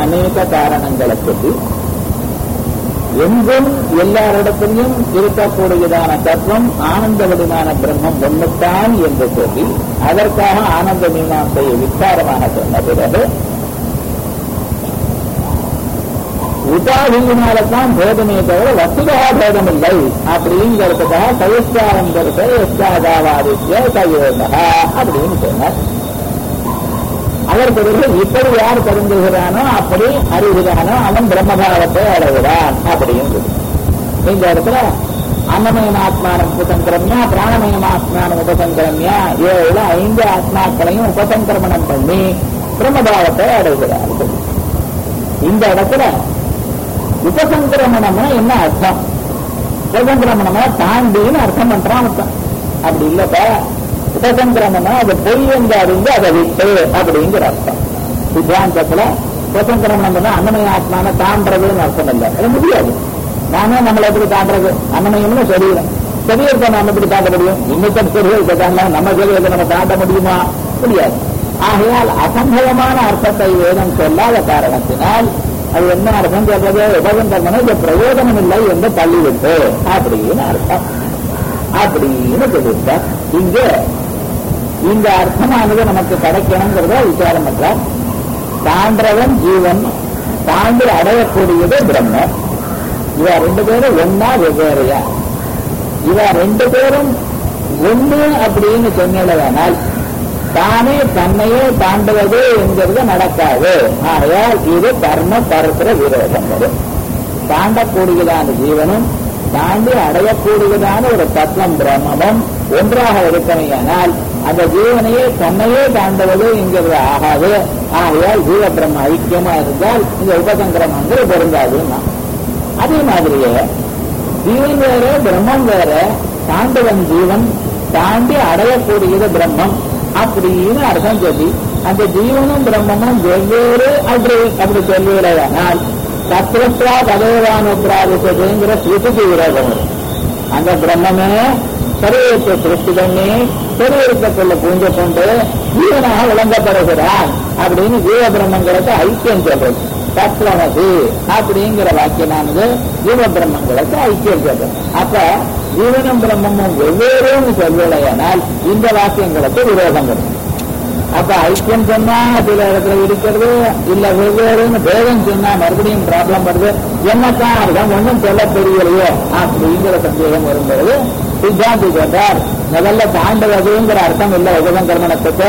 அநேக காரணங்களை சொல்லி எங்கும் எல்லாரிடத்திலும் இருக்கக்கூடியதான தத்துவம் ஆனந்த வடிவான பிரம்மம் ஒன்றுத்தான் என்று சொல்லி அதற்காக ஆனந்த மீமாசையை விஸ்தாரமாக சொன்ன பிறகு உபாதியினால்தான் பேதமே தவிர வசுதா பேதம் இல்லை அப்படிங்கிறதுக்காக கயஸ்தாவந்தருக்கு எஸ்தாதாவாதித்ய கயோதா அப்படின்னு சொன்னார் அதற்கு பிறகு இப்படி யார் தெரிஞ்சுகிறானோ அப்படி அறிகிறானோ அவன் பிரம்மபாவத்தை அடைகிறான் அப்படின்னு சொல்லி. இந்த இடத்துல அன்னமயம் ஆத்மானம் உபசங்கிரமியா பிராணமயம் ஆத்மானம் உபசங்கிரமியா ஏழு ஐந்து ஆத்மாக்களையும் உபசங்கிரமணம் பண்ணி பிரம்மபாவத்தை அடைகிறார்கள் இந்த இடத்துல உபசங்கிரமணம்னா என்ன அர்த்தம் உபசங்கிரமணமா தாண்டின்னு அர்த்தம் பண்றான் அர்த்தம் அப்படி இல்லப்பா உபசங்கிரமணம் அது பொய் என்று அறிந்து அதை விட்டு அப்படிங்கிற அர்த்தம் சித்தாந்தத்துல உபசங்கிரமணம் பண்ணா அன்னமய ஆத்மான தாண்டதுன்னு அர்த்தம் இல்லை அது முடியாது நானே நம்மளை எப்படி தாண்டது அன்னமயம்னு சரீரம் சரீரத்தை நாம எப்படி தாண்ட முடியும் இன்னைக்கு சரீரத்தை தாண்டலாம் நம்ம சரீரத்தை நம்ம தாண்ட முடியுமா முடியாது ஆகையால் அசம்பவமான அர்த்தத்தை வேதம் சொல்லாத காரணத்தினால் அது என்ன அர்த்தம் சொல்றது உபகந்தர்மனை இது பிரயோஜனம் இல்லை என்று தள்ளிவிட்டு அப்படின்னு அர்த்தம் அப்படின்னு சொல்லியிருக்கார் இங்க இந்த அர்த்தமானது நமக்கு கிடைக்கணுங்கிறத விசாரம் பண்றார் தாண்டவன் ஜீவன் தாண்டி அடையக்கூடியது பிரம்ம இவ ரெண்டு பேரும் ஒன்னா வெவ்வேறையா இவ ரெண்டு பேரும் ஒண்ணு அப்படின்னு சொன்னதானால் தானே தன்னையே தாண்டுவது என்கிறது நடக்காது ஆகையால் இது கர்ம பரஸ்பர விரோதம் வரும் தாண்டக்கூடியதான ஜீவனும் தாண்டி அடையக்கூடியதான ஒரு தத்துவம் பிரம்மமும் ஒன்றாக இருக்கமையானால் அந்த ஜீவனையே தன்னையே தாண்டுவது என்கிறது ஆகாது ஆகையால் ஜீவ பிரம்ம ஐக்கியமா இருந்தால் இந்த உபசங்கிரமங்கள் பொருந்தாதுன்னா அதே மாதிரியே ஜீவன் வேற பிரம்மம் வேற தாண்டவன் ஜீவன் தாண்டி அடையக்கூடியது பிரம்மம் அப்படின்னு அர்த்தம் சொல்லி அந்த ஜீவனும் பிரம்மமும் வெவ்வேறு அப்படி அப்படி சொல்லுகிறதனால் தத்துவத்வா கதவான பிராபித்ததுங்கிற ஸ்ருதிக்கு விரோதம் வரும். அந்த பிரம்மமே சரீரத்தை சிருஷ்டி பண்ணி சரீரத்துக்குள்ள பூஞ்ச கொண்டு ஜீவனாக விளங்கப்படுகிறான் அப்படின்னு ஜீவ பிரம்மங்களுக்கு ஐக்கியம் சொல்றது தத்துவமது அப்படிங்கிற வாக்கியமானது ஜீவ பிரம்மங்களுக்கு ஐக்கியம் சொல்றது அப்ப ஜீவனும் பிரம்மமும் வெவ்வேறுன்னு சொல்வதையானால் இந்த வாக்கியங்களுக்கு விரோதம் வரும் அப்ப ஐக்கியம் சொன்னா சில இடத்துல இருக்கிறது இல்ல வெவ்வேறுன்னு பேதம் சொன்னா மறுபடியும் ப்ராப்ளம் வருது என்னத்தான் அர்த்தம் ஒன்றும் சொல்ல தெரியலையோ அப்படிங்கிற சந்தேகம் வரும்போது சித்தாந்தி கேட்டார் முதல்ல தாண்டுவதுங்கிற அர்த்தம் இல்ல உபதம் கர்மணத்துக்கு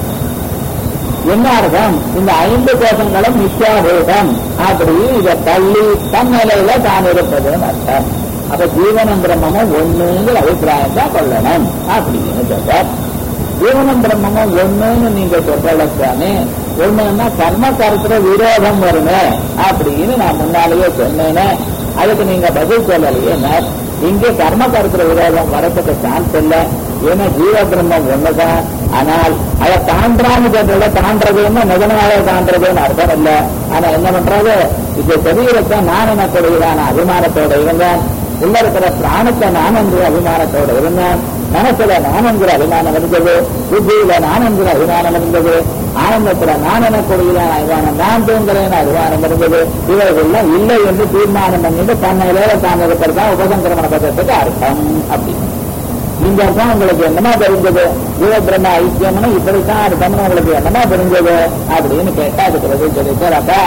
என்ன அர்த்தம் இந்த ஐந்து கோஷங்களும் மித்யாபூதம் அப்படி இதை தள்ளி தன் நிலையில தான் இருப்பதுன்னு அர்த்தம் அப்ப ஜீவனம் பிரம்மமும் ஒண்ணுங்கிற அபிப்பிராயம் தான் கொள்ளணும் அப்படின்னு சொல்றார் ஜீவனம் பிரம்மமும் ஒண்ணுன்னு நீங்க சொல்லத்தானே ஒண்ணுன்னா கர்ம கருத்துல விரோதம் வருமே அப்படின்னு நான் முன்னாலேயே சொன்னேனே அதுக்கு நீங்க பதில் சொல்லலையே நான் இங்கே கர்ம கருத்துல விரோதம் வரத்துக்கு சான்ஸ் இல்லை ஏன்னா ஜீவ பிரம்மம் ஒண்ணுதான் ஆனால் அதை தாண்டான்னு சொல்றத தாண்டதுன்னா நிஜமாவே தாண்டதுன்னு அர்த்தம் இல்லை ஆனா என்ன பண்றது இந்த சரீரத்தை நான் எனக்கூடியதான அபிமானத்தோட இருந்தேன் உள்ள இருக்கிற பிராணத்தை நான் என்கிற அபிமானத்தோட இருந்தேன் மனசுல நான் என்கிற அபிமானம் இருந்தது புத்தியில நான் என்கிற அபிமானம் இருந்தது ஆனந்தத்துல நான் எனக்கூடியதான அபிமானம் நான் தூங்குறேன் அபிமானம் இருந்தது இவைகள்லாம் இல்லை என்று தீர்மானம் பண்ணிட்டு தன்னையிலே தான் இருக்கிறது தான் உபசங்கிரமண பதத்துக்கு அர்த்தம் அப்படின்னு இந்த அர்த்தம் உங்களுக்கு என்னமா தெரிஞ்சது ஜீவ பிரம்ம ஐக்கியம்னு இப்படித்தான் அர்த்தம்னு உங்களுக்கு என்னமா தெரிஞ்சது அப்படின்னு கேட்டா அதுக்கு பதில் சொல்லிட்டார் அப்ப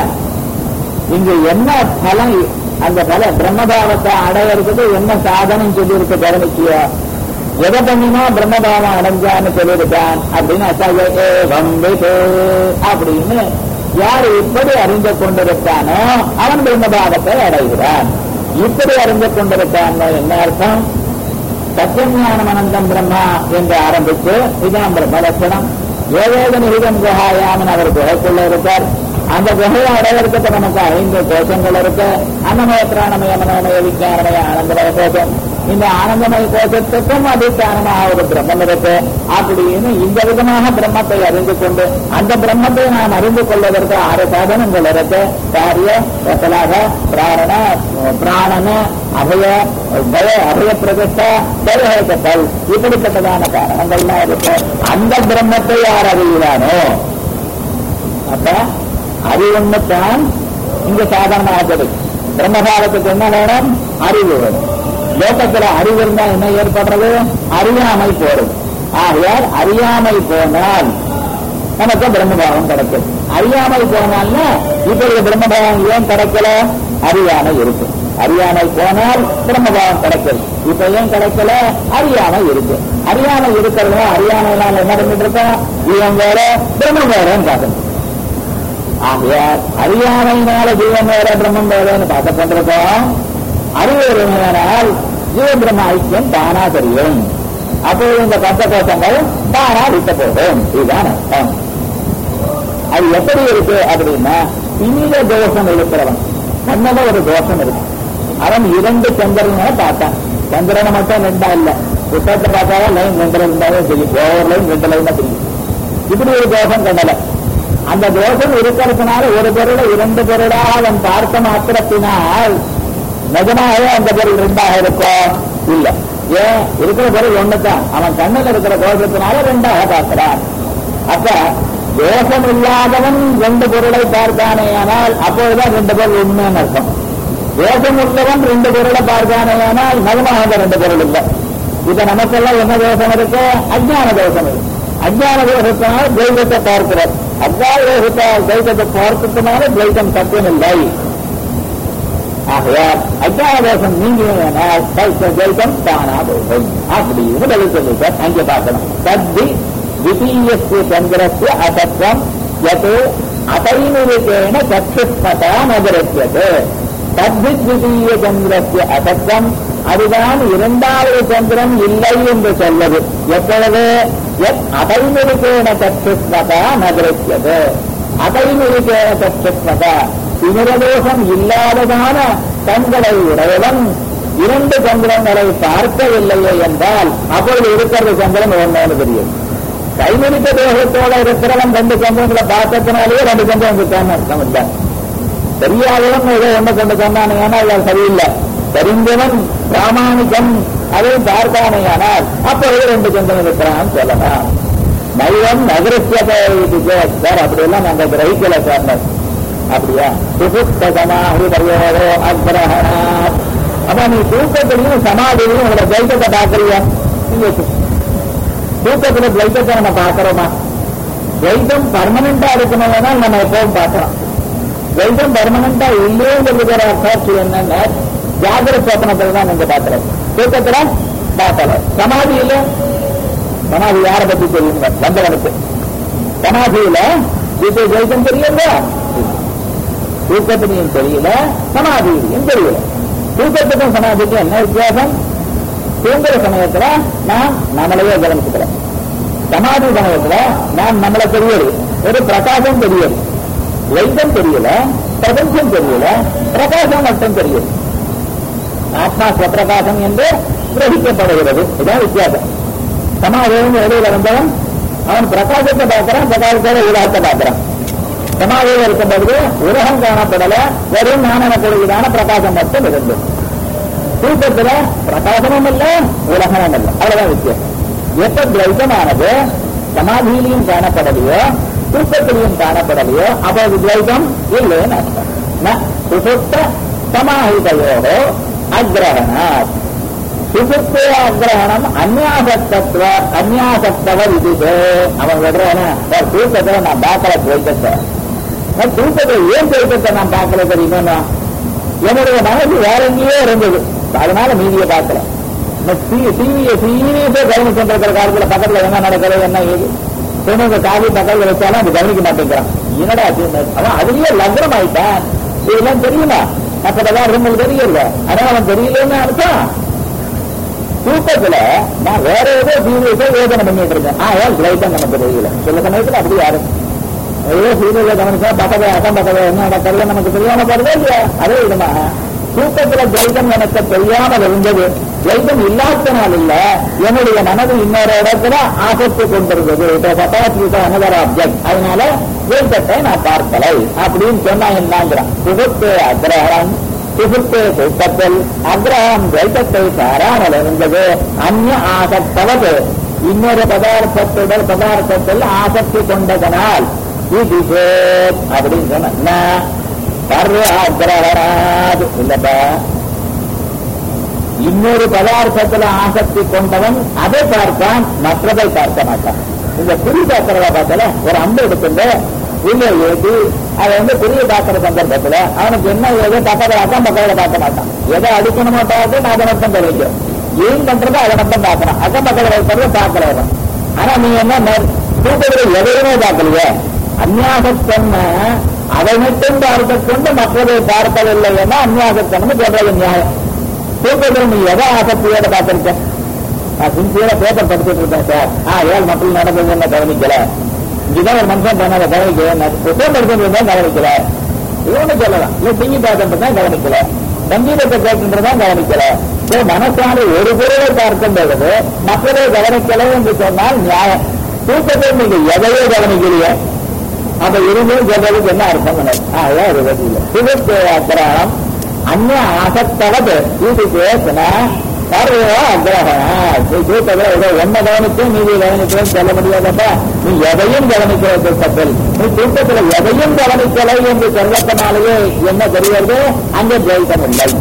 இங்க என்ன பலம் அந்த பல பிரம்மபாவத்தை அடையறதுக்கு என்ன சாதனம் சொல்லியிருக்கு கவனிச்சியோ எதை பண்ணினா பிரம்மபாவம் அடைஞ்சான்னு சொல்லியிருக்கான் அப்படின்னு அசாய வம்பிட்டு அப்படின்னு யார் இப்படி அறிந்து கொண்டிருக்கானோ அவன் பிரம்மபாவத்தை அடைகிறான் இப்படி அறிந்து கொண்டிருக்கான் என்ன அர்த்தம் சத்தியஞானம் அனந்தம் பிரம்மா என்று ஆரம்பித்து இதாம் பிரம்ம லட்சணம் ஏழேது நிகிதம் குஹாயாமன் அவர் குகைக்குள்ள இருக்கார் அந்த குகையை அடையறதுக்கு நமக்கு ஐந்து கோஷங்கள் இருக்கு அன்னமய பிராணமய மனோமய விஞ்ஞானமய ஆனந்தமய கோஷம் இந்த ஆனந்தமய கோஷத்துக்கும் அதிஷ்டானமாக ஒரு பிரம்மம் இருக்கு அப்படின்னு இந்த விதமாக பிரம்மத்தை அறிந்து கொண்டு அந்த பிரம்மத்தை நாம் அறிந்து கொள்வதற்கு ஆறு சாதனங்கள் இருக்கு காரிய ரசலாக பிராரண பிராணன அபய பய அபய பிரதிஷ்ட தயகத்தல் இப்படிப்பட்டதான காரணங்கள்லாம் இருக்கு அந்த பிரம்மத்தை யார் அறிகிறானோ அப்ப அறிவுன்னுத்தான் இங்க சாதாரணமாக கிடைக்கும் பிரம்மபாவத்துக்கு என்ன வேணும் அறிவு வேணும் லோகத்துல அறிவு இருந்தா என்ன ஏற்படுறது அறியாமை போறது ஆகையால் அறியாமை போனால் நமக்கு பிரம்மபாவம் கிடைக்கும் அறியாமை போனால்னா இப்பொழுது பிரம்மபாவம் ஏன் கிடைக்கல அறியாமை இருக்கு அறியாமை போனால் பிரம்மபாவம் கிடைக்கும் இப்ப ஏன் கிடைக்கல அறியாமை இருக்கு அறியாமை இருக்கிறது அறியாமையினால என்ன பண்ணிட்டு இருக்கோம் இவன் வேற பிரம்மம் வேறன்னு பார்க்கணும் ஆகையால் அறியாமையினால ஜீவன் வேற பிரம்மம் வேறன்னு பார்க்க கொண்டிருக்கோம் அறிவு ஒருமையானால் ஜீவ பிரம்ம ஐக்கியம் தானா தெரியும் அப்போது இந்த பஞ்ச கோஷங்கள் தானா விட்ட போகும் இதுதான் அர்த்தம் அது எப்படி இருக்கு அப்படின்னா இனித தோஷம் இருக்கிறவன் கண்ணல ஒரு தோஷம் இருக்கு அவன் இரண்டு சந்திரனை பார்த்தான் சந்திரனை மட்டும் ரெண்டா இல்ல புத்தகத்தை பார்த்தாலும் லைன் ரெண்டு இருந்தாலே தெரியும் ஒவ்வொரு லைன் ரெண்டு லைன் தெரியும் இப்படி ஒரு தோஷம் கண்டல அந்த தோஷம் இருக்கிறதுனால ஒரு பொருளை இரண்டு பொருளாக அவன் பார்த்த மாத்திரத்தினால் நிஜமாகவே அந்த பொருள் ரெண்டாக இருக்கும் இல்ல ஏன் இருக்கிற பொருள் ஒண்ணுதான் அவன் கண்ணில் இருக்கிற தோஷத்தினால ரெண்டாக பார்க்கிறான் அப்ப தோஷம் இல்லாதவன் ரெண்டு பொருளை பார்த்தானே ஆனால் அப்பொழுதுதான் ரெண்டு பொருள் உண்மைன்னு அர்த்தம் தோஷம் உள்ளவன் ரெண்டு பொருளை பார்த்தானே ஆனால் நகமாக அந்த ரெண்டு பொருள் இல்லை இப்ப நமக்கெல்லாம் என்ன தோஷம் இருக்கு அஜ்ஞான தோஷம் இருக்கு அஜ்ஞான தோஷத்தினால துவைதத்தை பார்க்கிறார் அஜ்ஞான தோஷத்தால் துவைதத்தை பார்க்கிறதுனால துவைதம் தத்துவம் இல்லை ஆகையால் அஜ்ஞான தோஷம் நீங்கினால் துவைதம் தானா போகும் அப்படின்னு பதில் சொல்லிட்டு அங்கே பார்க்கணும் தத்தி द्वितीयस्य चन्द्रस्य असत्वम् यत् अतैनुरिकेण चक्षुष्पता न दृश्यते தத்வித்விதீய சந்திரஸ்ய அசத்தம் அதுதான் இரண்டாவது சந்திரன் இல்லை என்று சொல்வது எப்பொழுது எத் அதைநிருக்கேண சற்றுஸ்மதா நகரிக்கிறது அதைநிருக்கேண சற்றுஸ்மதா திமிரதோஷம் இல்லாததான கண்களை உடையவன் இரண்டு சந்திரங்களை பார்க்கவில்லையே என்றால் அப்பொழுது இருக்கிறது சந்திரன் ஒன்னோடு தெரியும் கைமணிக்க தேகத்தோட இருக்கிறவன் ரெண்டு சந்திரங்களை பார்த்ததுனாலேயே ரெண்டு சந்திரன் இருக்கான்னு அர்த்தம் இல்லை தெரியாதவன் ஏதோ ஒண்ணு கொண்டு சொன்னானே ஆனால் அது சரியில்லை தெரிந்தவன் பிராமணிகன் அதை பார்த்தானே ஆனால் அப்பொழுது ரெண்டு சந்திரன் இருக்கிறான்னு சொல்லலாம் மையம் நகரத்தியதை சார் அப்படியெல்லாம் நாங்க கிரகிக்கல சார் அப்படியா சுசுத்தகமாக பரியோரோ அக்ரஹணா அப்ப நீ தூக்கத்திலையும் சமாதியிலையும் உங்களோட ஜெயிக்கத்தை பார்க்கறியா நீங்க தூக்கத்துல துவைத்தத்தை நம்ம பார்க்கிறோமா துவைத்தம் பர்மனண்டா இருக்கணும்னா நம்ம எப்பவும் பார்க்கிறோம் துவைத்தம் பர்மனண்டா இல்லைங்கிறது அர்த்தாட்சி என்னன்னா ஜாகிரத சோப்பனத்துல தான் நீங்க பார்க்கிறோம் தூக்கத்துல பார்க்கல சமாதியில சமாதி யாரை பத்தி தெரியுங்க வந்தவனுக்கு சமாதியில இது துவைத்தம் தெரியல தூக்கத்திலையும் தெரியல சமாதியிலையும் தெரியல தூக்கத்துக்கும் சமாதிக்கும் என்ன வித்தியாசம் தூங்குற சமயத்துல நான் நம்மளையே கவனிச்சுக்கிறேன் சமாதி சமயத்துல நான் நம்மளை தெரியல ஒரு பிரகாசம் தெரியல வைத்தம் தெரியல பிரபஞ்சம் தெரியல பிரகாசம் மட்டும் தெரியல ஆத்மா ஸ்வப்பிரகாசம் என்று கிரகிக்கப்படுகிறது இதுதான் வித்தியாசம் சமாதியும் வெளியில வந்தவன் அவன் பிரகாசத்தை பார்க்கிறான் பிரகாசத்தோட உலகத்தை பார்க்கிறான் சமாதியில் இருக்கும்போது உலகம் காணப்படல வெறும் ஞானப்படுவதான பிரகாசம் மட்டும் இருந்தது தூக்கத்துல பிரகாசமும் இல்ல உலகமும் இல்ல அவ்வளவுதான் வித்தியாசம் எப்ப துவைதமானது சமாதியிலையும் காணப்படலையோ தூக்கத்திலையும் காணப்படலையோ அப்போது துவைதம் இல்லைன்னு அர்த்தம் ந சுசுப்த சமாஹிதையோடு அக்ரஹணாத் சுசுப்தே அக்ரஹணம் அந்யாசத்தத்துவ அந்யாசத்தவ விதிது அவன் விடுறான தூக்கத்துல நான் பார்க்கல துவைத்தத்தை நான் தூக்கத்துல ஏன் துவைத்தத்தை நான் பார்க்கல தெரியுமா என்னுடைய மனசு வேற எங்கேயோ இருந்தது அதனால மீதியை பார்க்கல டிவியை சீரியஸா கவனிச்சுருக்கிற காலத்துல பக்கத்துல என்ன நடக்கிறது என்ன ஏது சொன்ன காவி பக்கத்துல வச்சாலும் அது கவனிக்க மாட்டேங்கிறான் என்னடா அவன் அதுலயே லக்னம் ஆயிட்டான் இதெல்லாம் தெரியுமா மற்றதெல்லாம் உங்களுக்கு தெரியல அதனால அவன் தெரியலன்னு அர்த்தம் தூக்கத்துல நான் வேற ஏதோ சீரியஸா யோசனை பண்ணிட்டு இருக்கேன் ஆ ஏன் கிளைட்டம் நமக்கு தெரியல சில சமயத்துல அப்படி யாரும் ஏதோ சீரியஸா கவனிச்சா பக்கத்துல அக்கம் பக்கத்துல என்ன நடக்கிறது நமக்கு தெரியாம போறதே இல்லையா அதே விதமாக தூக்கத்துல துவைதம் எனக்கு தெரியாமல் இருந்தது துவைதம் இல்லாதனால் இல்ல என்னுடைய மனது இன்னொரு இடத்துல ஆசைத்து கொண்டிருந்தது இப்போ பட்டாசிட்ட அனதர் ஆப்ஜெக்ட் அதனால துவைத்தத்தை நான் பார்க்கலை அப்படின்னு சொன்னா என்னங்கிறான் சுகத்து அக்ரஹம் சுகுத்தே தூக்கத்தில் அக்ரஹம் துவைத்தத்தை சாராமல் இருந்தது அந்நிய ஆசக்தவது இன்னொரு பதார்த்தத்துடன் பதார்த்தத்தில் ஆசக்தி கொண்டதனால் இது சேத் அப்படின்னு சொன்ன சர்வ அக்ரஹணாது இல்லப்பா இன்னொரு பதார்த்தத்துல ஆசக்தி கொண்டவன் அதை பார்ப்பான் மற்றதை பார்க்க மாட்டான் இந்த குறி பார்க்கிறத பார்த்தல ஒரு அம்பு எடுத்துட்டு உள்ள ஏற்றி அதை வந்து குறிய பார்க்கிற சந்தர்ப்பத்துல அவனுக்கு என்ன ஏதோ பக்கத்துல அக்கம் பக்கத்துல பார்க்க மாட்டான் எதை அடிக்கணுமோ பார்த்து நான் அதை மட்டும் தெரிவிக்கிறோம் ஏன் பண்றதோ அதை மட்டும் பார்க்கணும் அக்கம் பக்கத்துல இருக்கிறத பார்க்கிறவன் ஆனா நீ என்ன தூக்கத்தில் எதையுமே பார்க்கலையே அந்நியாசத்தன்மை அதை மட்டும் பார்க்க கொண்டு மற்றதை பார்ப்பதில்லை என அந்நியாசத்தன்மை சொல்றது நியாயம் தூக்கத்தில் நீ எதை ஆசக்தியோட பார்த்திருக்க நான் சின்சியரா பேப்பர் படிச்சுட்டு இருக்கேன் சார் ஆ ஏழு மக்கள் நடந்தது என்ன கவனிக்கல இங்கதான் ஒரு மனுஷன் பண்ணாத கவனிக்கல புத்தகம் படிச்சுட்டு தான் கவனிக்கல இவனு சொல்லலாம் இல்ல டிவி பார்த்துட்டு தான் கவனிக்கல சங்கீதத்தை கேட்டுட்டு தான் கவனிக்கல சோ மனசான ஒரு பொருளை பார்க்கும் பொழுது மற்றதை கவனிக்கல என்று சொன்னால் நியாயம் தூக்கத்தில் நீங்க எதையோ கவனிக்கலையே அப்ப இருமே சொல்றதுக்கு என்ன அர்த்தம் ஆ ஏன் இது இல்லை சிவத்து அக்கிரகம் அந்நிய ஆசத்தவது இது பேசின சர்வ அக்கிரகம் நீ தூக்கத்தில் ஏதோ ஒன்ன கவனிச்சும் நீதி கவனிக்கிறேன்னு சொல்ல முடியாதப்ப நீ எதையும் கவனிக்கிற தூக்கத்தில் நீ தூக்கத்தில் எதையும் கவனிக்கலை என்று சொல்லத்தினாலேயே என்ன தெரிகிறது அங்கே ஜெயிக்கம் இல்லை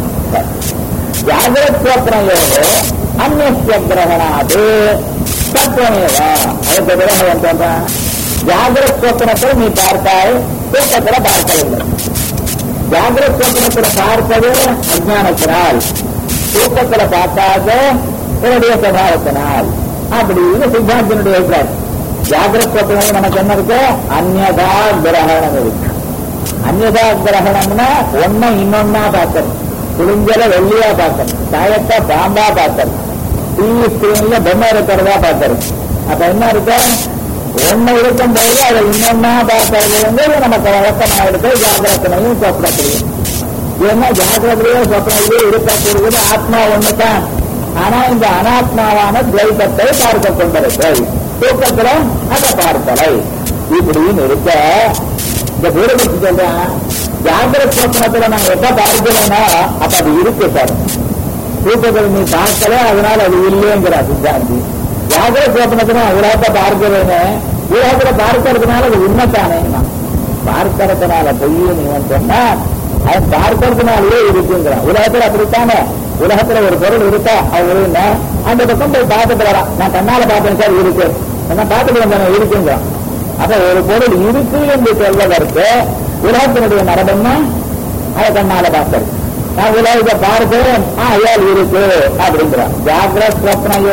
ஜாகிரத்வப்னயோடு அந்நிய கிரகணாது தத்துவமேவா அதுக்கு கிரகம் சொல்றான் ஜாகிரத் சொப்பனத்தில் நீ பார்த்தாய் தூக்கத்துல பார்க்கவில்லை ஜாகிரத் சொப்பனத்துல பார்ப்பது அஜானத்தினால் தூக்கத்துல பார்க்காத என்னுடைய சுபாவத்தினால் அப்படின்னு சித்தாந்தனுடைய இருக்கிறார் ஜாகிரத் சொப்பனம் நமக்கு என்ன இருக்கு அந்நதா கிரகணம் இருக்கு அந்நதா கிரகணம்னா ஒன்ன இன்னொன்னா பார்க்கணும் குளிஞ்சல வெள்ளியா பார்க்கணும் சாயத்தை பாம்பா பார்க்கணும் டிவி ஸ்கிரீன்ல பொம்மை இருக்கிறதா பார்க்கணும் அப்ப என்ன இருக்கு ஒண்ணு இருக்கும் போது அதை இன்னொன்னா பார்க்கறது வந்து நமக்கு வழக்கமாக இருக்கு ஜாகிரத்தனையும் சொப்னத்திலையும் ஏன்னா ஜாகிரதையோ சொப்னத்திலேயோ இருக்கக்கூடியது ஆத்மா ஒண்ணுதான் ஆனா இந்த அனாத்மாவான துவைத்தத்தை பார்க்க கொண்டிருக்கு தூக்கத்துல அதை பார்க்கலை இப்படின்னு இருக்க இந்த பூரபட்சி சொல்றேன் ஜாகிரத சொப்னத்துல நாங்க எப்ப பார்க்கலன்னா அப்ப அது இருக்கு சார் தூக்கத்தில் நீ பார்க்கல அதனால அது இல்லைங்கிறார் சித்தாந்தி ஜாகிர சோப்பனத்துல உலகத்தை பார்க்கிறேன்னு உலகத்துல பார்க்கறதுனால அது உண்மைத்தானே பார்க்கறதுனால பொய்ய நீ சொன்னா அது பார்க்கறதுனாலயே இருக்குங்கிறான் உலகத்துல அப்படித்தானே உலகத்துல ஒரு பொருள் இருக்கா அவரு அந்த பக்கம் போய் பார்த்துட்டு வரான் நான் கண்ணால பார்த்தேன் சார் இருக்கு நான் பார்த்துட்டு வந்தேன் இருக்குங்கிறான் அப்ப ஒரு பொருள் இருக்கு என்று சொல்வதற்கு உலகத்தினுடைய மரபுன்னா அதை கண்ணால பார்த்தது நான் உலகத்தை பார்க்கிறேன் ஆ ஐயால் இருக்கு அப்படிங்கிறான் ஜாகிரத் ஸ்வப்னயோ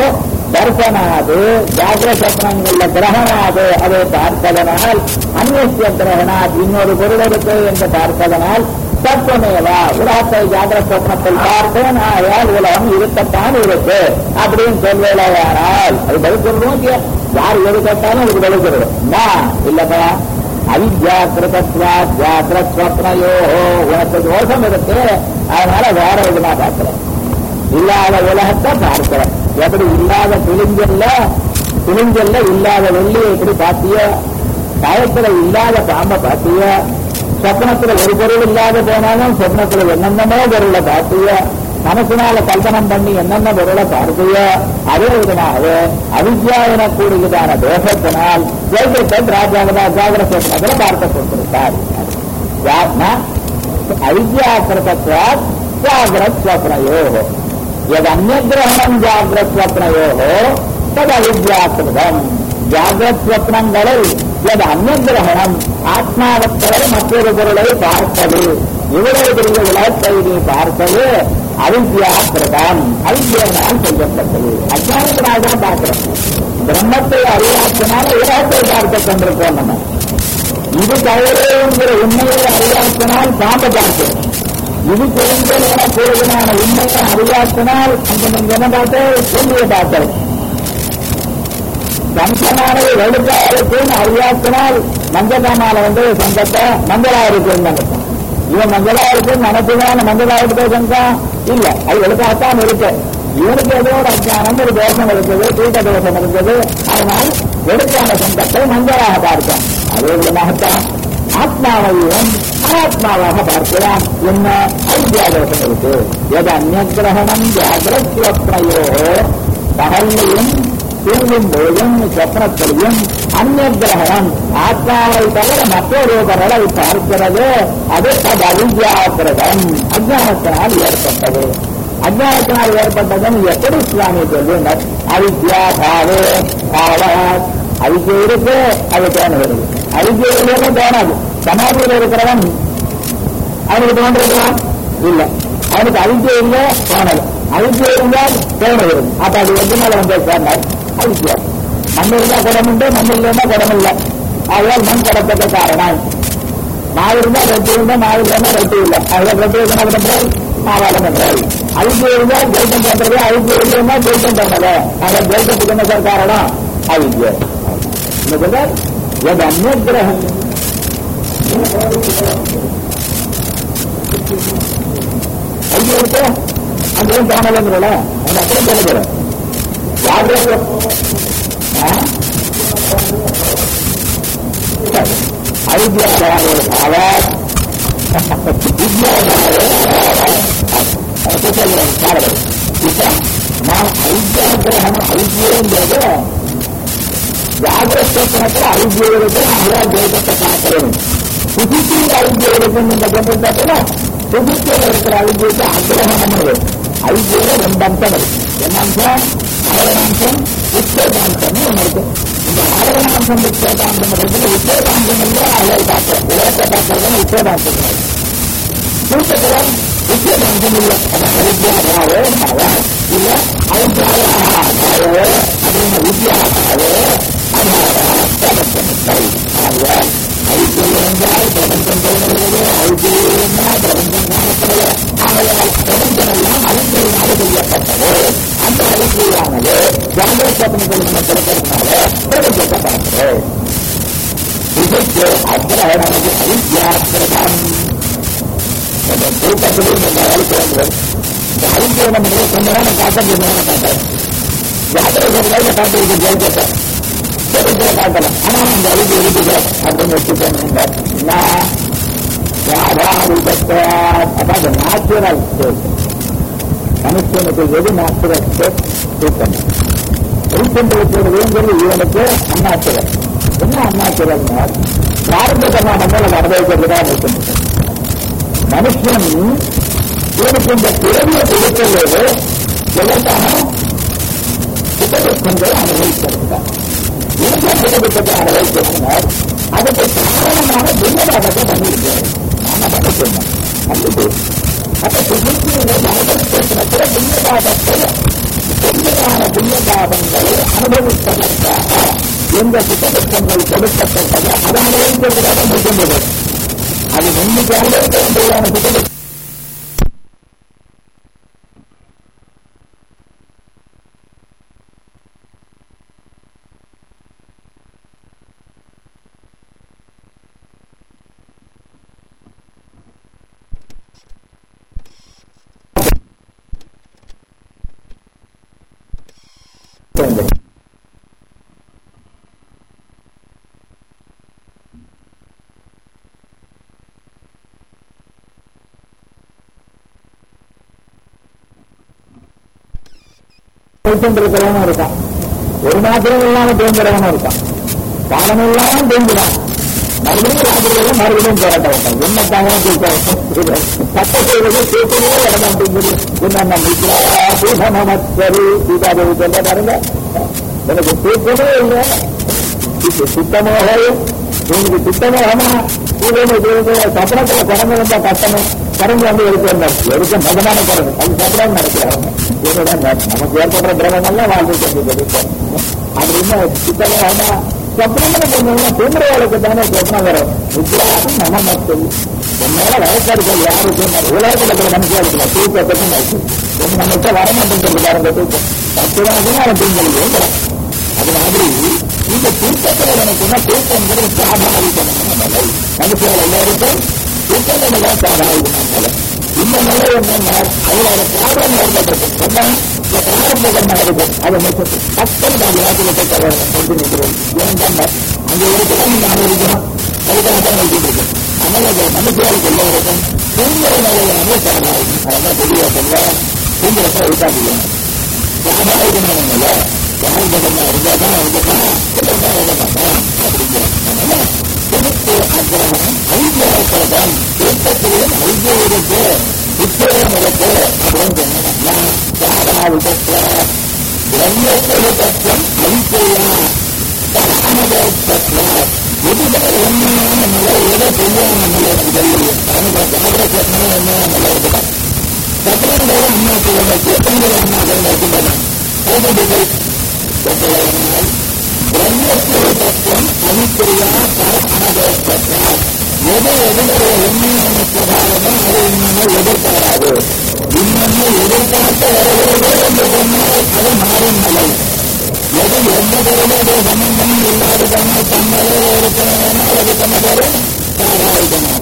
தர்சனாது ஜாகிர சப்னங்கள்ல கிரகணாது அதை பார்ப்பதனால் அந்நிய கிரகணாத் இன்னொரு பொருள் இருக்கு என்று பார்ப்பதனால் தத்துவமேவா உலகத்தை ஜாகிர சொப்னத்தில் பார்த்தேன் ஆயால் உலகம் இருக்கத்தான் இருக்கு அப்படின்னு சொல்வேலையானால் அது பதில் சொல்றோம் யார் எது கேட்டாலும் அதுக்கு பதில் சொல்றோம் நான் இல்லப்பா அவிஜாக்கிரதத்வா ஜாகிரத் ஸ்வப்னயோ உனக்கு தோஷம் இருக்கு அதனால வேற விதமா பார்க்கிறேன் இல்லாத உலகத்தை பார்க்கிறேன் எப்படி இல்லாத துணிஞ்சல்ல துணிஞ்சல்ல இல்லாத வெள்ளியை எப்படி பார்த்திய காயத்துல இல்லாத பாம்பை பார்த்திய சொப்னத்துல ஒரு பொருள் இல்லாத போனாலும் சொப்னத்துல என்னென்னமோ பொருளை பார்த்திய மனசுனால கல்பனம் பண்ணி என்னென்ன பொருளை பார்த்திய அதே விதமாக அவித்யா எனக்கூடியதான தோஷத்தினால் ஜெயத்தை ராஜாவதா ஜாகர சொப்னத்துல பார்க்க கொண்டிருக்கார் யாத்மா அவித்யாக்கிரதத்வாத் ஜாகிரத் ஸ்வப்னயோ யதன்யகிரகணம் ஜாகிரத் ஸ்வப்னயோ தது அவித்யாக்கிருதம் ஜாகிரத் ஸ்வப்னங்களில் எது அந்நியகிரகணம் ஆத்மாவத்தவரை மற்றொரு பொருளை பார்ப்பது இவ்வளவு பெரிய உலகத்தை நீ பார்ப்பது அவித்யாக்கிருதம் அவித்யனால் செய்யப்பட்டது அஜானத்தினால் தான் பார்க்கிறோம் பிரம்மத்தை அறியாற்றினால உலகத்தை பார்க்க கொண்டிருக்கோம் நம்ம இது தவறுங்கிற உண்மையை அறியாற்றினால் பாம்பை பார்க்கிறோம் இது தெரிஞ்சதான கூடுதலான உண்மையை அறியாற்றினால் அந்த நீங்க என்ன பார்த்து சூழ்நிலை பார்த்தோம் சம்சமானது வெளுக்காருக்குன்னு அறியாற்றினால் மஞ்சக்காமால வந்து சங்கத்தை மஞ்சளா இருக்குன்னு நினைப்போம் இவன் மஞ்சளா இருக்குன்னு நினைச்சுதான் மஞ்சளா இருக்கு சங்கம் இல்ல அது வெளுக்காத்தான் இருக்கு இவனுக்கு ஏதோ ஒரு அஜானம் ஒரு தோஷம் இருக்குது தூக்க தோஷம் இருக்குது அதனால் வெளுக்கான சங்கத்தை மஞ்சளாக பார்த்தோம் அதே விதமாகத்தான் ஆத்மாவையும் அனாத்மாவாக பார்க்கலாம் என்ன அவித்யாதோஷம் இருக்கு எது அந்நியகிரகணம் ஜாகிரத்வப்னையோ பகல்லையும் தூங்கும் போதும் சொப்னத்திலையும் அந்நிய கிரகணம் ஆத்மாவை தவிர மற்றொரு பொருளை பார்க்கிறது அது தது அவித்யாக்கிரகம் அஜானத்தினால் ஏற்பட்டது அஜானத்தினால் ஏற்பட்டதுன்னு எப்படி சுவாமி சொல்லுங்கள் அவித்யா பாவே பாவாத் அவித்யை இருக்கு அது தோணுகிறது அவித்யை இல்லைன்னு தோணாது சமாதியில் இருக்கிறவன் அவனுக்கு தோன்றிருக்கலாம் இல்ல அவனுக்கு அவித்யை இல்லை தோணது அவித்யை இருந்தால் தோணுகிறது அப்ப அது எதுனால வந்து சேர்ந்தார் அவித்யா மண் இருந்தா குடம் உண்டு மண் இல்லைன்னா குடம் இல்லை ஆகையால் மண் கடப்பட்ட காரணம் மாவு இருந்தா ரொட்டி இருந்தா மாவு இல்லைன்னா ரொட்டி இல்லை அதில் ரொட்டி என்ன பண்றது மாவாலம் பண்றது அவித்யை இருந்தா ஜெயிக்கம் பண்றது அவித்யை இல்லைன்னா ஜெயிக்கம் பண்ணல அதை ஜெயிக்கத்துக்கு என்ன சார் காரணம் அவித்யை என்ன சொல்றார் எது அந்நிய கிரகம் ஐயோ இருக்கு அந்த தோணலைங்கிறல அந்த அப்படியே தோணுகிற யாரு ஐதியாவே அவர் இப்ப நான் ஐத்தியாகிரகணம் ஐத்தியங்கிறது ஜாகிரஸ்தனத்துல ஐத்தியர்களுக்கு அவ்வளோ தேசத்தை பார்க்கிறேன் சுதித்தியில் ஐத்தியர்களுக்கு நீங்க சொல்றதுல சுதித்தியில் இருக்கிற ஐத்தியத்தை அக்கிரகணம் ஐத்தியில ரெண்டு அம்சம் இருக்கு என்ன அம்சம் ஆவரணாம்சம் உச்சேதாம்சம் ஒன்று இருக்கு இந்த ஆவரணாம்சம் உச்சேதாம்சம் இருக்கிறது உச்சேதாம்சம் இல்லை அதை பார்க்கிறோம் உலகத்தை பார்க்கறது உச்சேதாம்சம் கூட்டத்தில் உச்சேதாம்சம் இல்லை அவித்யாவே இல்ல அவித்யாவே அப்படின்னு வித்யாவே ஐக்கியம் என்றால் பிரபஞ்சம் தோன்றுகிறது ஐக்கியம் என்றால் பிரபஞ்சம் காணப்படுகிறது ஆகையால் பிரபஞ்சம் எல்லாம் அவித்தையினால செய்யப்பட்டது அந்த அவித்தையானது ஜாகிரத்தப்பணிகள் நம்ம கொடுக்கிறதுனால பிரபஞ்சத்தை பார்க்கிறது இதற்கு அக்கிரகணது அவித்யாக்கிரதம் கூட்டத்திலே இந்த அழிக்கிறது இந்த அழிக்கிறது நம்ம கொஞ்ச நேரம் காட்ட நேரம் காட்டாது ஜாகிரதை காட்டு இது ஜெயிக்கத்தை சரித்திர காட்டலாம் ஆனா அந்த அழிவு இருக்கிறோம் அப்படின்னு வச்சுக்கோங்க அதாவது நேச்சுரல் ஸ்டேட் மனுஷனுக்கு எது நேச்சுரல் ஸ்டேட் தூக்கம் தூக்கம் வைக்கிறதுங்கிறது இவனுக்கு அந்நாச்சுரல் என்ன அந்நாச்சுரல் பிராரம்ப கர்மாண்டங்களை வரவேற்கிறது தான் இருக்கின்றது மனுஷன் இவனுக்கு இந்த பிறவியை கொடுக்கிறது எதற்கான சுத்ததுக்கங்களை அனுபவித்திருக்கிறார் இரண்டாம் சுத்ததுக்கத்தை அனுபவித்திருக்கிறார் அதுக்கு காரணமாக துன்யபாதத்தை பண்ணியிருக்கிறார் நாம பண்ண சொன்னோம் கண்டிப்பு அப்ப சுகித்தியுடைய மனதில் துன்யபாதத்தை புண்ணியமான புண்ணியபாதங்களை அனுபவிப்பதற்காக எந்த சுத்ததுக்கங்கள் கொடுக்கப்பட்டது அதை அனுபவிக்கிறதுக்காக இருக்கின்றது அது முன்னுக்காக தேவையான சுத்தது இருக்கிறவனும் இருக்கான் ஒரு மாத்திரம் இல்லாம தூங்குறவனும் இருக்கான் காலம் இல்லாம தூங்குறான் மறுபடியும் ராத்திரியில மறுபடியும் போராட்ட வைப்பான் என்ன தாங்க தப்ப செய்வது கேட்கவே இடமாட்டேங்குது என்ன பூதமஸ்வரி சீதாதேவி சொல்ல பாருங்க எனக்கு தூக்கமே இல்லை இது சுத்தமாக உங்களுக்கு சுத்தமாக சப்பனத்துல குறைஞ்சு வந்தா கஷ்டமே குறைஞ்சு வந்து எடுக்க வந்தார் எடுக்க மதமான குறைஞ்சு அது சப்பனம் நடக்கிறாங்க இதுதான் நமக்கு ஏற்படுற திரவங்கள்லாம் வாழ்ந்துட்டு இருந்தது அப்படின்னு சுத்தமாக சொப்னங்களை கொஞ்சம் தூங்குறவர்களுக்கு தானே சொப்னம் வரும் வித்தியாசம் நம்ம மட்டும் உண்மையில வயசார்கள் யாருக்கும் உலகத்தில் இருக்கிற மனுஷன் இருக்கல தூக்கத்துக்கும் இருக்கு நம்மகிட்ட வர மாட்டேங்கிறது பாருங்க தூக்கம் பத்து நாளைக்கு அவன் தூங்கலையே அது மாதிரி இந்த தூக்கத்தில் எனக்கு என்ன தூக்கங்கிறது சாதாரணம் மனுஷர்கள் எல்லாருக்கும் தூக்கங்கள் தான் சாதாரணம் இந்த நிலை என்னன்னா அவரோட பிராபலம் ஏற்பட்டிருக்கு சொன்னா இந்த பிராரம்ப கர்மம் இருக்கு அதை மட்டும் பக்கம் தான் யாத்திரை கொண்டு நிற்கிறோம் ஏன் அங்கே இருக்கிற நான் இருக்கணும் அதுக்காக தான் வைக்கிட்டு இருக்கு அதனால மனுஷர்களுக்கு எல்லோருக்கும் தூங்குற நிலையை வந்து சாதாரணம் அதான் பெரிய சொல்ல தூங்குறப்ப இருக்காது சாதாரண யார் பகமா இருந்தா தான் இருந்துக்கலாம் இல்லைன்னா விட மாட்டான் அப்படிங்கிறாங்க திருப்பு அக்கிரமம் ஐக்கியப்படம் திருப்பத்திலும் ஐக்கியருக்கு உத்தரவு நடக்கு அப்படின்னு சொன்னாங்க தாராவிதத்துல பிரம்மத்தில தத்துவம் ஐக்கியா தாமதத்துல எதுதான் உண்மையான நிலை எதை பொய்யான நிலை முதலில் தாமதத்துல உண்மையான நிலை இருக்குதான் சத்திரங்களோட அம்மா சொல்லுங்க தீர்த்தங்களோட அம்மா சொல்லுங்க இருக்கின்றன போதுகள் பிரம்மத்தில தத்துவம் ஐக்கியா தாமதத்தால் எது எதிர்கிற உண்மையான பிரகாரமோ அது இன்னொன்னு எதிர்பாராது இன்னொன்னு எதிர்பார்த்த வருகிறதோ என்று சொன்னால் அது மாறும் நிலை எது எந்த பொருளோட சம்பந்தம் இல்லாத தன்மை தன்மையோ இருக்கிறதுனால் அது தன்னதோடு சாதாரணமாக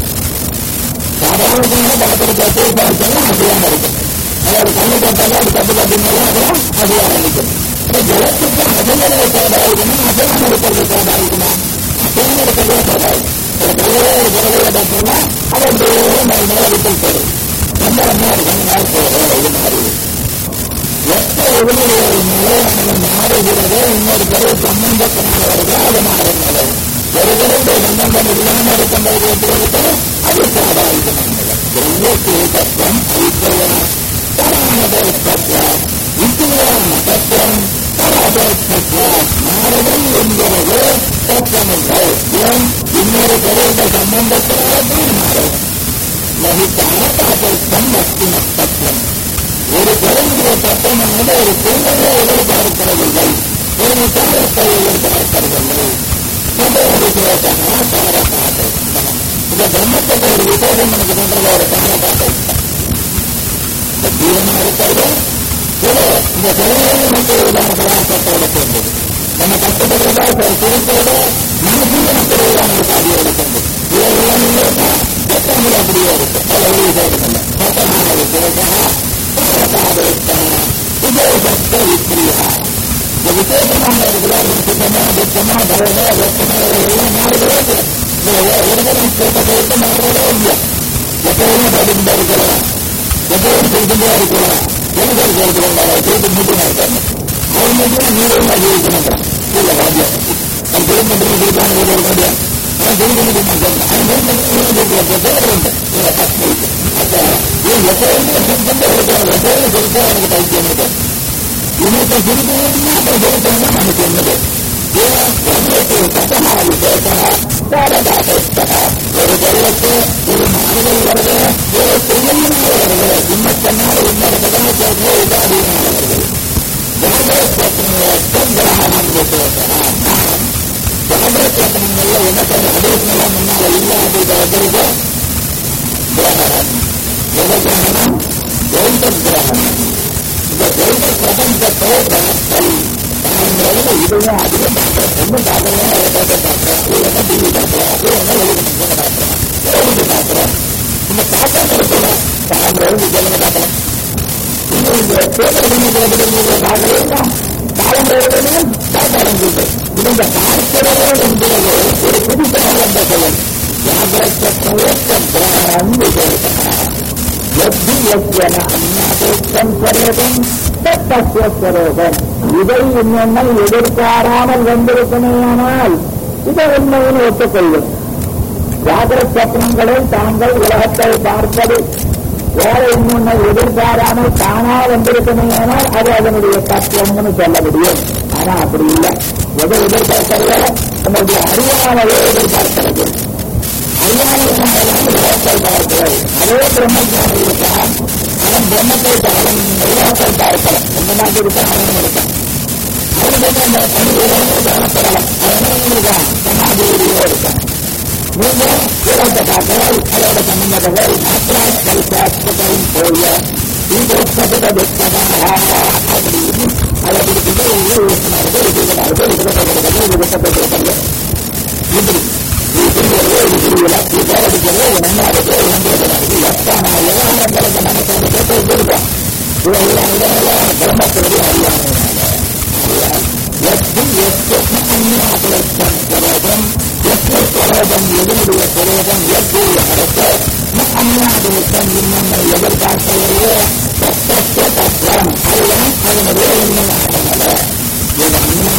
சாதாரணமாக பார்க்கிற தத்தை பார்த்தோம்னா அப்படியாக இருக்கும் அதாவது கண்ணு பார்த்தாலும் அது தப்பு தப்புனாலும் அதெல்லாம் அதுவாக இருக்கும் ஜலத்துக்கு அதிலே சாதாரணம் அதெல்லாம் இருக்கிறது சாதாரணமா அதெல்லாம் இருக்கிறதே சாதாரணம் ஒரு கல்லையோ ஒரு பொருளையோ பார்த்தோம்னா அது அப்படியே நாலு நாள் விட்டு போடும் நம்ம அம்மா ஒரு கொஞ்ச நாள் போகிறோம் இது மாறி எப்ப எதிரில் ஒரு நிலையானது மாறுகிறதோ இன்னொரு பிறகு சம்பந்தத்தினால வருதோ அது மாறும் நிலை ஒரு பிறகு சம்பந்தம் இல்லாமல் இருக்கின்றது இருக்கிறது அது சாதாரணமானது எல்லைக்கு தத்துவம் ஐக்கிய தத்துவம் இத்தியான தத்துவம் தத்துவம் மாறுதல் என்கிறது தத்துவமில்லை ஏன் இன்னொரு பிறகு சம்பந்தத்தினால மாறும் நகித்தான தத்துவம் பக்தி தத்துவம் ஒரு பெருங்கிற சட்டமானது ஒரு பெண்களை எதிர்பார்க்கிறதில்லை ஒரு காலத்தை எதிர்பார்க்கிறதில்லை ஒரு சாரப்பாட்டை இந்த பிரம்மத்துக்கு ஒரு விசேஷம் எனக்கு பண்றது ஒரு சாரப்பாட்டை இந்த ஜீவனா இருக்கிறது இந்த செயலையும் நமக்கு உதாரணமாக சட்டோட சேர்ந்தது நம்ம கஷ்டப்படுறதா திருப்பதோ மனசு நமக்கு உதாரண காரியோட சேர்ந்தது இதெல்லாம் இல்லைன்னா எத்தனை அப்படியே இருக்கு பல ஒரு விசேஷம் இல்லை சட்டமான விசேஷம் விசேஷத்த விக்ரியா இந்த விசேஷமான இருக்கிறார் சுத்தமா துக்கமா பலமா வெப்பமா எல்லாம் மாறுகிறே ஒருவரும் கேட்டதற்கு மாறுறதே இல்லை எப்போதும் படிந்தா இருக்கலாம் எப்போதும் செய்துட்டே இருக்கலாம் எழுதல் கேட்கிறாங்க செய்து மூட்டினா இருக்காங்க அவன் மட்டும் நீரும் ஜீவிக்க மாட்டான் இல்லை வாத்தியம் அவன் திரும்ப திரும்ப இருக்காங்க ஒரு வாத்தியம் அவன் திரும்ப திரும்ப மாட்டான் அவன் திரும்ப திரும்ப பேர் உண்டு எப்போதுமே சிரிச்சுட்டே இருக்கிறாங்க எப்போதும் சிரிச்சா எனக்கு பைத்தியம் இருக்கு இன்னைக்கு சிரிக்கணும்னா அப்புறம் சிரிச்சோம்னா நமக்கு என்னது ஒரு வெள்ளத்து ஒரு மாறுதல் வருது ஒரு செயலினால் வருது இன்னத்தனால இன்னொரு பதனத்திற்கு உபாதியினால் வருது ஜாகிரத்தனங்கள்ல என்ன சொல்ற அதேசம் முன்னால இல்லாத கிரகம் எதற்காகணும் தெய்வ கிரகணம் இந்த தெய்வ பிரபஞ்சத்தை பார்த்தல் தாங்கிறது இதுவும் அதிகம் பார்க்கிறோம் ஒன்றும் பார்க்கலாம் அதை பார்க்க பார்க்கிறோம் இல்லைன்னா டிவி பார்க்கிறோம் இல்லைன்னா எழுதி பார்க்கிறோம் எழுதி பார்க்கிறோம் இந்த பார்க்கறது கூட தாங்கிறது விஜயங்க பார்க்கலாம் இன்னும் இந்த பேரறிஞர் பார்க்கலாம் காலம் எழுதணும் பார்க்கறது இது இந்த பார்க்கிறதோடு என்கிறது ஒரு புதுசாக வந்த செயல் ஜாகிரத்தம் விசேஷம் எத்தி எத்தியன அந்நாதேக்கம் ஸ்வரூபம் தத்தஸ்ய ஸ்வரூபம் இதை இன்னொன்னை எதிர்பாராமல் வந்திருக்கமேயானால் இதை உண்மையில் ஒத்துக்கொள்ளும் ஜாகிர சப்னங்களை தாங்கள் உலகத்தை பார்ப்பது வேற இன்னொன்னை எதிர்பாராமல் தானா வந்திருக்கமேயானால் அது அதனுடைய தத்துவம்னு சொல்ல முடியும் ஆனா அப்படி இல்லை எதை எதிர்பார்க்கிறதோ நம்முடைய அறியாமலே எதிர்பார்க்கிறது அறியாமல் பார்க்கிறது அதே பிரம்மஜானம் இருக்கான் அவன் பிரம்மத்தை அவன் உலகத்தை பார்க்கலாம் இந்த மாதிரி இருக்கான் அவனும் இருக்கான் அவனுக்கு அந்த பணிகளை காணப்படலாம் அவனும் இருக்கான் சமாதியிலேயே இருக்கான் நீங்கள் உலகத்தை பார்க்கிறாய் அதோட சம்பந்தங்கள் மாத்திராக்கள் சாஸ்திரம் போய தீபோத்பத துக்கமாக அப்படின்னு அதை கொடுத்துட்டு யோசனார்கள் இருக்கிறார்கள் இருக்கிறது விருப்பப்பட்டிருக்காங்க இப்படி இருக்கிறதோ இது புரியல விசாரிக்கிறதோ நன்னாருக்கு நம்புகிறது எத்தான விவகாரங்களுக்கு நமக்கு கேட்டு இருக்கோம் இதெல்லாம் இதெல்லாம் பிரம்மத்திற்கு அறியாமல் எத்தும் எத்தும் அந்நாபுரத்தம் பிரபம் எத்து பிரபம் எதனுடைய பிரபம் எத்து அரச அந்நாபுரத்தம் இன்னொன்னை எதிர்பார்க்கலையே தத்துவ தத்துவம் அதுதான் அதனுடைய உண்மையான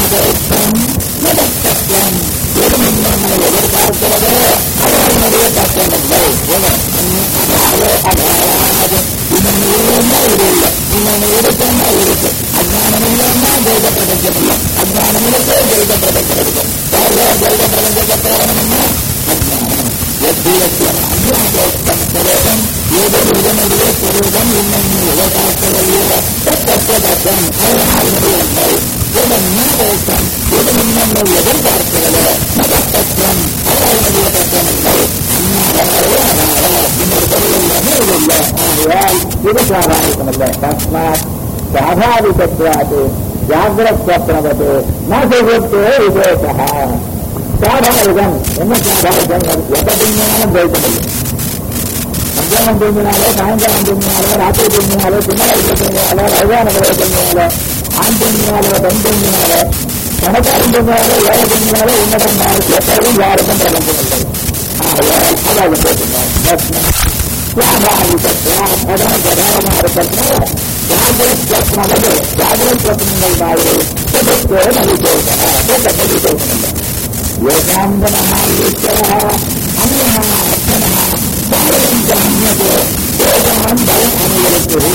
தேசம் மதத்தத்துவம் எதுவும் இல்லாமல் எதிர்பார்க்கிறதோ அவர்களுடைய தத்துவங்கள் அதாவது அதாவது இன்னொன்று இல்லைன்னா இது இல்லை இன்னொன்று இருக்குன்னா இருக்கு அஜானம் இல்லைன்னா தெய்வ பிரபஞ்சம் இல்லை அஜானம் இருக்கு தெய்வ பிரபஞ்சம் இருக்கு யார் தெய்வ பிரபஞ்சத்தை போகணும்னா அஜானம் எத்தி எத்தியம் அஜானம் சுரூபம் ஏதோ இதனுடைய சுரூபம் இன்னொன்று எதிர்பார்க்கவில்லை தத்துவம் அதனுடைய இதன் தேசம் இது இன்னொன்று எதிர்பார்க்கிறது மதத்தத்துவம் அவர்களுடைய தத்துவம் இல்லை இது சுவாபாவிகமல்ல தஸ்மாத் சுவாபாவிகத்வாத் ஜாகிரத்வப்னவத் ந சுகத்தே விசேஷா சுவாபாவிகம் என்ன சுவாபாவிகம் எப்ப தூங்கினாலும் ஜெயிக்க முடியும் மத்தியானம் தூங்கினாலோ சாயங்காலம் தூங்கினாலோ ராத்திரி தூங்கினாலோ பின்னாடி தூங்கினாலோ வயதானவரை தூங்கினாலோ ஆண் தூங்கினாலோ பெண் தூங்கினாலோ பணக்காரன் தூங்கினாலோ ஏழை தூங்கினாலோ உன்னதம் எப்பொழுதும் யாருக்கும் பிரபஞ்சம் இல்லை அதாவது போட்டுங்க சுவாபாவிகத்துவம் அதான் பிரதானமாக இருக்கிறதுனால ஜாகிரத் ஸ்வப்னவது ஜாகிரத் ஸ்வப்னங்கள் மாதிரி சுபத்தோ நலிசேஷன சுபத்தை நலிசேஷனம் ஏகாந்தனः ஈஸ்வரः அந்நः அர்ச்சனः பாரதம் ஜாமியதே ஏகான் பலம் அனுபவித்தது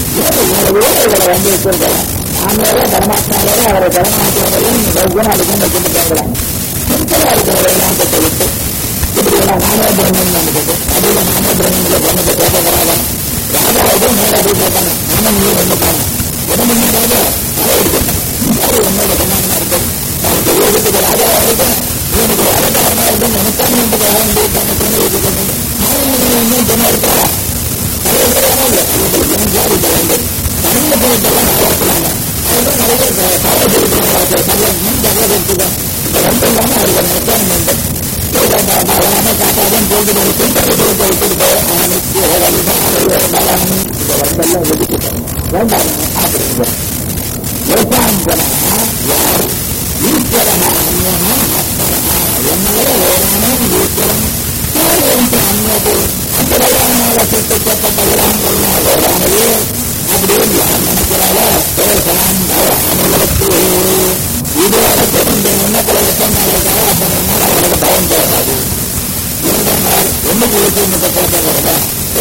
இவரை வந்து வச்சிருக்கிறேன் நாங்களே பரமாத்மாவே அவரை பரமாத்மாவையும் வைத்தியம் அதுக்கும் வச்சுட்டு போகிறாங்க சிம்பிளா இருக்கிறவரெல்லாம் விட்டு இப்படி எல்லாம் நானே பிரம்மன் நமக்கு அதுல நானே பிரம்மன்ல பிரம்மத்தை பேசப்படாத ராஜாவுக்கு மேல அப்படி கேட்பாங்க நானும் நீ வந்துட்டாங்க உடம்பு மேலாக தலை எடுக்கணும் அது உன்னோட சமானமா இருக்கும் நான் பெரிய வீட்டுக்கு ராஜாவா இருக்கேன் இவனுக்கு வேலைக்காரனா இருக்கும் நினைச்சாம இந்த வேண்டியிருக்காங்க சொன்ன வீட்டுக்கு இன்னும் சொன்ன இருக்கா தலைவர்களாக இல்லை அவங்களுக்கு என் ஜாதி தலைந்து தனிய போயிட்டெல்லாம் வளர்க்கலாங்க அதுதான் நிறைய காலேஜ் இருக்கிறாங்க கல்யாணம் ஜகவதற்கு இந்த ரெண்டு இல்லாம அவருக்கு நினைச்சாங்க உண்டு பலமான காட்டாதான் போட்டு பின்பற்றி வைத்திருக்க ஆணைக்கு வழிதான் இதெல்லாம் ஒதுக்கிட்டாங்க வேண்டாம் அப்படிங்க ஏகாந்தனா யார் ஈஸ்வரனா அந்நனா ஆத்மனா என்னோட வேறான ஈஸ்வரன் என்று அந்நது அப்புறமான சுத்தப்பட்டவரான் கொள்ளாத வேறானது அப்படின்னு யார் நினைக்கிறாளோ பேசலாம் அனுபவத்து இதுவரை தெரிந்த எண்ணத்துல சொன்னாலும் அப்ப நம்மளால அவளுக்கு பயம் தேடாது இருந்தால் என்ன குறித்து இந்த கேட்டவர்கள்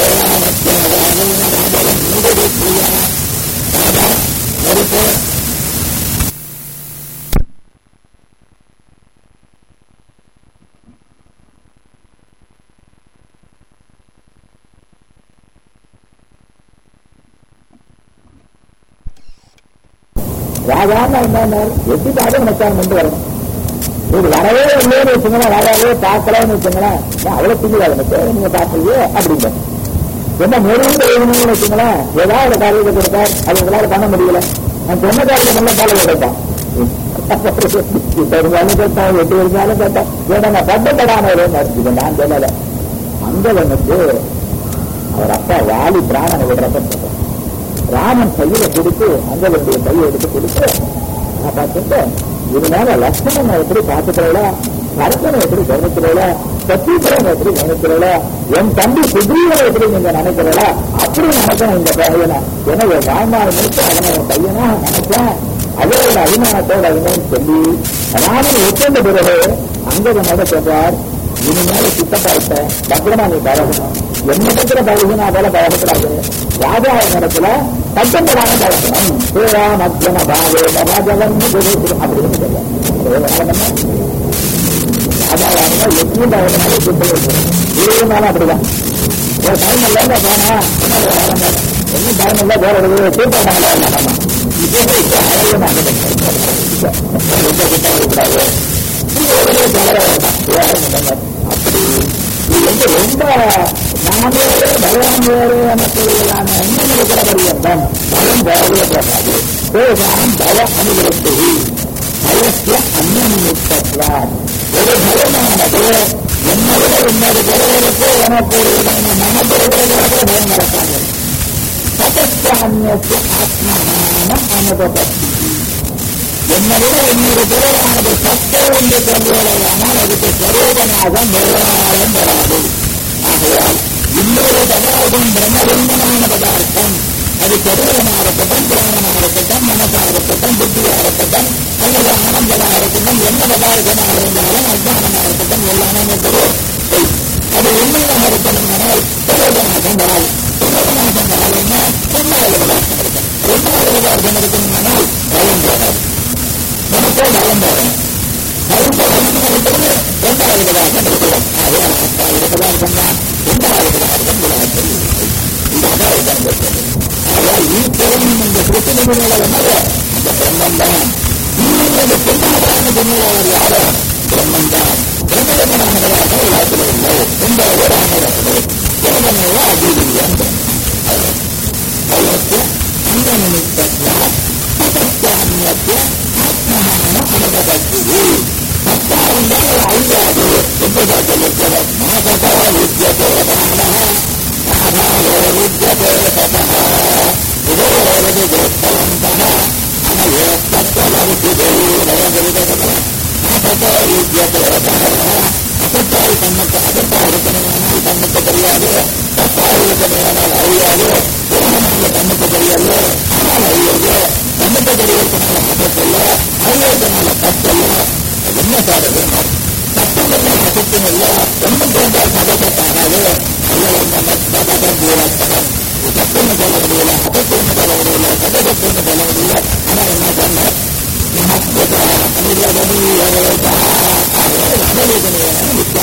ராஜாவின் முதலி பிரியா ராஜா நெருப்பு ராஜான்னு என்ன எட்டி பாடு நமஸ்காரம் கொண்டு வரணும் இது வரவே இல்லைன்னு வச்சுங்களேன் வரவே பார்க்கலன்னு வச்சுங்களேன் அவ்வளவு திங்கிறாது எனக்கு நீங்க பார்க்கலையே அப்படிங்க என்ன நெருங்க எழுதணும்னு வச்சுங்களேன் ஏதாவது ஒரு காரியத்தை கொடுத்தார் அது உங்களால பண்ண முடியல நான் சொன்ன காரியத்தை பண்ண காலையை கேட்டான் இப்ப இருந்தாலும் கேட்டான் எட்டு இருந்தாலும் கேட்டான் ஏன்னா நான் பட்டப்படாம இது நான் சொல்லல அந்த எனக்கு அவர் அப்பா வாலி பிராணனை விடுறப்ப சொல்றேன் ராமன் கையில கொடுத்து அங்கவனுடைய கையை எடுத்து கொடுத்து நான் பார்த்துட்டு இதனால லட்சணம் எப்படி பார்த்துக்கிறோளா கருத்தனை எப்படி கவனிக்கிறோளா சத்தீஸ்வரன் எப்படி கவனிக்கிறோளா என் தம்பி சுக்ரீவனை எப்படி நீங்க நினைக்கிறோளா அப்படி நினைக்கணும் இந்த பையனை ஏன்னா என் வாழ்நாள் முடிச்சு அவனை என் பையனா நினைச்சேன் அதே ஒரு அபிமானத்தோட அபிமானம் சொல்லி ராமன் ஒப்பந்த பிறகு அங்கதனோட சொல்றார் இனிமேல சித்தப்பாயிட்ட பத்திரமா நீ பழகணும் என்னிடத்துல பழகினா போல பழகக்கூடாது ராஜா இடத்துல பத்தொன்பதான பழகணும் சேரா மத்தியம பாவே ராஜவன் அப்படின்னு சொல்லுவாங்க ராஜாவாக எத்தனையும் பழகினாலும் சித்த வைக்கணும் இருந்தாலும் அப்படிதான் ஒரு டைம் இல்ல போனா ஒன்னும் டைம் இல்ல வேற ஒரு தீர்ப்பாட்டாங்களா நம்ம இப்போ அழகிய கூடாது அப்படி இது வந்து ரொம்ப நாமே பகவான் வேறு எனக்குள்ளான எண்ணம் இருக்கிற பரியந்தம் பலம் வேறவே போகாது பேசாம் பல அனுபவத்தை பயத்திய அந்நியத்துவார் ஒரு பயமானது என்னை விட இன்னொரு பிறகு எனக்கு ஒரு விதமான மனப்பொருளாக பயம் நடக்காது சதஸ்தானியத்து ஆத்மான அனுபவத்தி என்னை விட இன்னொரு பிறகானது சத்தம் என்று சொல்வதையானால் அதுக்கு சரோதனாக நிர்வாகம் பெறாது ஆகையால் இன்னொரு பதார்த்தம் பிரம்மபிம்பமான பதார்த்தம் அது சரீரமா இருக்கட்டும் பிராணமா இருக்கட்டும் மனசா இருக்கட்டும் புத்தியா இருக்கட்டும் அல்லது ஆனந்தமா இருக்கட்டும் என்ன பதார்த்தமா இருந்தாலும் அஜானமா இருக்கட்டும் எல்லாமே பொருள் அது உண்மையாக இருக்கணும்னால் பிரயோஜனாக வராது பிரயோஜனாக வராதுன்னா உண்மையாக பதார்த்தம் இருக்கும் உண்மையாக பதார்த்தம் இருக்கணும்னால் பயம் போகாது நமக்கே பயம் போகும் பயம் போகணும்னு இருக்கிறது ரெண்டாவது பதார்த்தம் இருக்கிறோம் அதே அஷ்டாவது பதார்த்தம் தான் ரெண்டாவது பதார்த்தம் பதார்த்தம் இந்த அதார்த்தம் இருக்கிறது ஆனால் ஈஸ்வரன் இந்த கிருஷ்ணனின் வந்தது அந்த பிரம்மன் தான் இன்னொரு பின்னாடான பின்னாளர் யாரோ பிரம்மன் தான் பிரம்மதமானவராக உலகத்தில் இல்லை இந்த ஊரானவர்களே பிரம்மனோட அதிகம் அவருக்கு அந்த நிமித்தத்திய சதஸ்தானியத்திய ஆத்மமான அனுபவத்தில் சத்தாருந்தால் அழியாது என்பதாக சொல்லுகிறது மாசதா வித்தியதே சாதாரோ வித்தியதே சதா இதோரது கோத்தவந்தன அனயோத்தலவிதே மாசதா வித்தியதே அசத்தால் தன்னுக்கு அசத்தா இருக்கணுமானால் தன்னுக்கு தெரியாது சத்தா இருக்கணுமானால் அறியாது பூர்ணமாக தன்னுக்கு தெரியாது ஆனால் அறியாது தன்னுக்கு தெரியறதுனால அசத்தல்ல அறியறதுனால தப்பல்ல அது என்ன சாதனை சத்தம் இல்லை அசத்தம் இல்லை ஒன்றும் தோன்றால் சதத்தாகாது அல்ல நம்ம சதத்தம் பூராத்தனம் சத்தம்னு சொல்ல முடியல அசத்தம்னு சொல்ல முடியல சதத்தம்னு சொல்ல முடியல ஆனா என்ன சொன்னார் நமக்கு அனுபவம் அனுபவம்